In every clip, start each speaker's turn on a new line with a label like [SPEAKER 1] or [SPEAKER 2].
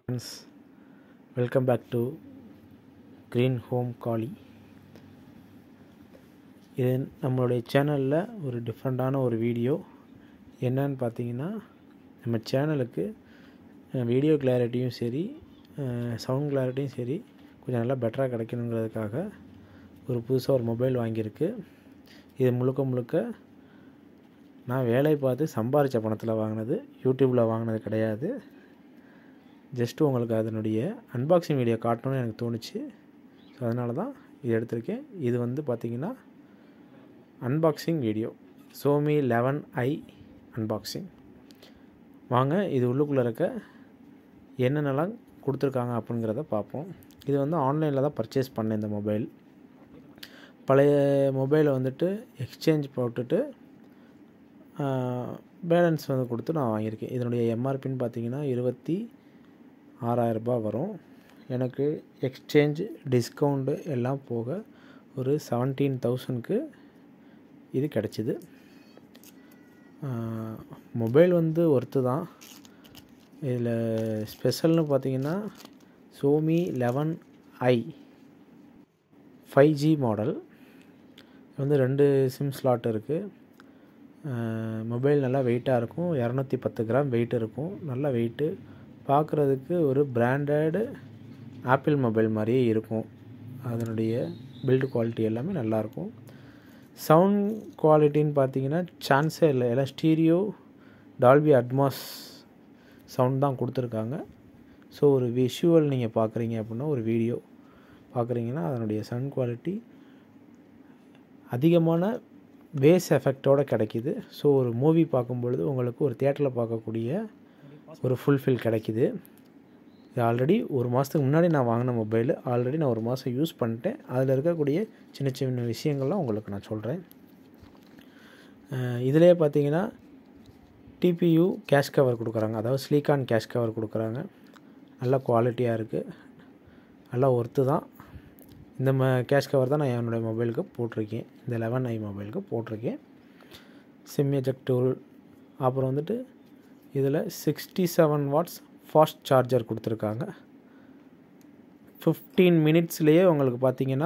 [SPEAKER 1] friends welcome back to green home காலி இது நம்மளுடைய சேனலில் ஒரு டிஃப்ரெண்ட்டான ஒரு வீடியோ என்னன்னு பார்த்தீங்கன்னா நம்ம சேனலுக்கு வீடியோ கிளாரிட்டியும் சரி சவுண்ட் கிளாரிட்டியும் சரி கொஞ்சம் நல்லா பெட்டராக கிடைக்கணுங்கிறதுக்காக ஒரு புதுசாக ஒரு மொபைல் வாங்கியிருக்கு இது முழுக்க முழுக்க நான் வேலை பார்த்து சம்பாரித்த பணத்தில் வாங்கினது யூடியூப்பில் வாங்கினது கிடையாது ஜஸ்ட்டு உங்களுக்கு அதனுடைய அன்பாக்சிங் வீடியோ காட்டணும்னு எனக்கு தோணுச்சு ஸோ அதனால தான் இது எடுத்திருக்கேன் இது வந்து பார்த்திங்கன்னா unboxing video Xiaomi eleven I unboxing வாங்க இது உள்ளுக்குள்ளே இருக்க என்னென்னலாம் கொடுத்துருக்காங்க அப்படிங்கிறத பார்ப்போம் இது வந்து ஆன்லைனில் தான் பர்ச்சேஸ் பண்ணேன் இந்த மொபைல் பழைய மொபைலை வந்துட்டு எக்ஸ்சேஞ்ச் போட்டுட்டு பேலன்ஸ் வந்து கொடுத்து நான் வாங்கியிருக்கேன் இதனுடைய எம்ஆர்பின்னு பார்த்தீங்கன்னா இருபத்தி ஆறாயிரரூபா வரும் எனக்கு எக்ஸ்சேஞ்ச் டிஸ்கவுண்ட்டு எல்லாம் போக ஒரு செவன்டீன் தௌசண்ட்க்கு இது கிடச்சிது மொபைல் வந்து ஒர்த்து தான் இதில் ஸ்பெஷல்னு பார்த்தீங்கன்னா Xiaomi eleven I five G model வந்து ரெண்டு சிம் ஸ்லாட் இருக்குது மொபைல் நல்லா வெயிட்டாக இருக்கும் இரநூத்தி பத்து கிராம் வெயிட் இருக்கும் நல்லா வெயிட்டு பார்க்குறதுக்கு ஒரு பிராண்டடு ஆப்பிள் மொபைல் மாதிரியே இருக்கும் அதனுடைய பில்டு குவாலிட்டி எல்லாமே நல்லாயிருக்கும் சவுண்ட் குவாலிட்டின்னு பார்த்தீங்கன்னா சான்ஸே இல்லை எல்லாம் ஸ்டீரியோ டால்பி அட்மாஸ் சவுண்ட் தான் கொடுத்துருக்காங்க ஸோ ஒரு விஷுவல் நீங்கள் பார்க்குறீங்க அப்படின்னா ஒரு வீடியோ பார்க்குறீங்கன்னா அதனுடைய சவுண்ட் குவாலிட்டி அதிகமான பேஸ் எஃபெக்டோடு கிடைக்கிது ஸோ ஒரு மூவி பார்க்கும்பொழுது உங்களுக்கு ஒரு தேட்டரில் பார்க்கக்கூடிய ஒரு ஃபுல்ஃபில் கிடைக்கிது இது ஆல்ரெடி ஒரு மாதத்துக்கு முன்னாடி நான் வாங்கின மொபைல் ஆல்ரெடி நான் ஒரு மாதம் யூஸ் பண்ணிட்டேன் அதில் இருக்கக்கூடிய சின்ன சின்ன விஷயங்கள்லாம் உங்களுக்கு நான் சொல்கிறேன் இதிலே பார்த்தீங்கன்னா டிபியு கேஷ் கவர் கொடுக்குறாங்க அதாவது ஸ்லீகான் கேஷ் கவர் கொடுக்குறாங்க நல்ல குவாலிட்டியாக இருக்குது நல்லா ஒர்த்து தான் இந்த ம கேஷ் கவர் தான் நான் என்னுடைய மொபைலுக்கு போட்டிருக்கேன் இந்த லெவன் ஐ மொபைலுக்கு போட்டிருக்கேன் சிம் எஜெக்ட் டூல் அப்புறம் வந்துட்டு இதில் sixty seven watts fast charger கொடுத்துருக்காங்க ஃபிஃப்டீன் மினிட்ஸ்லேயே உங்களுக்கு பார்த்தீங்கன்னா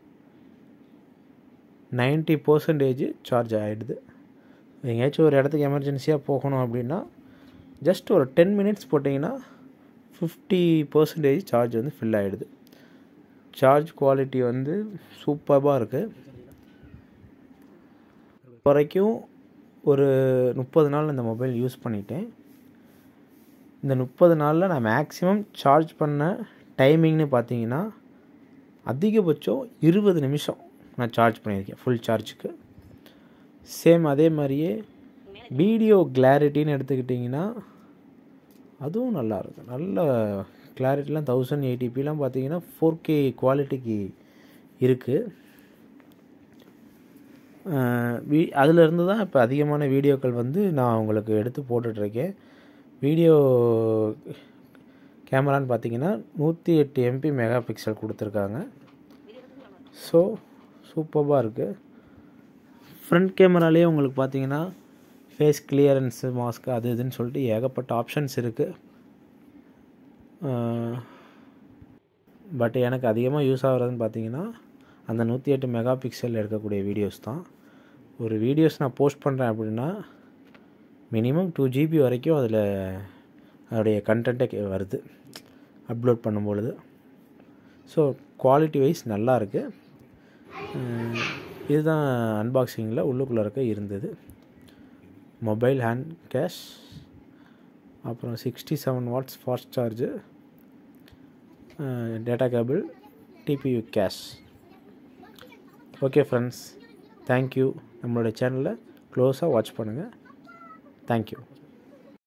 [SPEAKER 1] நைன்ட்டி பர்சன்டேஜ் சார்ஜ் ஆகிடுது எங்கேயாச்சும் ஒரு இடத்துக்கு எமர்ஜென்சியாக போகணும் அப்படின்னா ஜஸ்ட் ஒரு டென் மினிட்ஸ் போட்டிங்கன்னா ஃபிஃப்டி பர்சன்டேஜ் சார்ஜ் வந்து ஃபில் ஆகிடுது சார்ஜ் குவாலிட்டி வந்து சூப்பராக இருக்குது வரைக்கும் ஒரு முப்பது நாள் இந்த மொபைல் யூஸ் பண்ணிட்டேன் இந்த முப்பது நாளில் நான் மேக்ஸிமம் சார்ஜ் பண்ண டைமிங்னு பார்த்தீங்கன்னா அதிகபட்சம் இருபது நிமிஷம் நான் சார்ஜ் பண்ணியிருக்கேன் ஃபுல் சார்ஜுக்கு சேம் அதே மாதிரியே வீடியோ கிளாரிட்டின்னு எடுத்துக்கிட்டிங்கன்னா அதுவும் நல்லாயிருக்கும் நல்ல கிளாரிட்டிலாம் தௌசண்ட் எயிட்டிபிலாம் பார்த்தீங்கன்னா ஃபோர் கே குவாலிட்டிக்கு இருக்குது வீ அதிலிருந்து தான் இப்போ அதிகமான வீடியோக்கள் வந்து நான் உங்களுக்கு எடுத்து போட்டுட்ருக்கேன் வீடியோ கேமரான்னு பார்த்தீங்கன்னா நூற்றி எட்டு எம்பி மெகா பிக்சல் கொடுத்துருக்காங்க ஸோ சூப்பராக இருக்குது ஃப்ரண்ட் கேமராலேயே உங்களுக்கு பார்த்தீங்கன்னா ஃபேஸ் கிளியரன்ஸு மாஸ்க் அது இதுன்னு சொல்லிட்டு ஏகப்பட்ட ஆப்ஷன்ஸ் இருக்குது பட் எனக்கு அதிகமாக யூஸ் ஆகிறதுன்னு பார்த்தீங்கன்னா அந்த நூற்றி எட்டு மெகா பிக்சல் எடுக்கக்கூடிய வீடியோஸ் தான் ஒரு வீடியோஸ் நான் போஸ்ட் பண்ணுறேன் அப்படின்னா மினிமம் டூ ஜிபி வரைக்கும் அதில் அதோடைய கண்டென்ட்டே வருது அப்லோட் பண்ணும்பொழுது ஸோ குவாலிட்டி வைஸ் நல்லா இருக்குது இதுதான் அன்பாக்சிங்கில் உள்ளுக்குள்ளே இருக்க இருந்தது மொபைல் ஹேண்ட் கேஷ் அப்புறம் sixty seven watts fast charge data cable TPU case okay friends thank you நம்மளோட சேனலை க்ளோஸாக வாட்ச் பண்ணுங்கள் தேங்க்யூ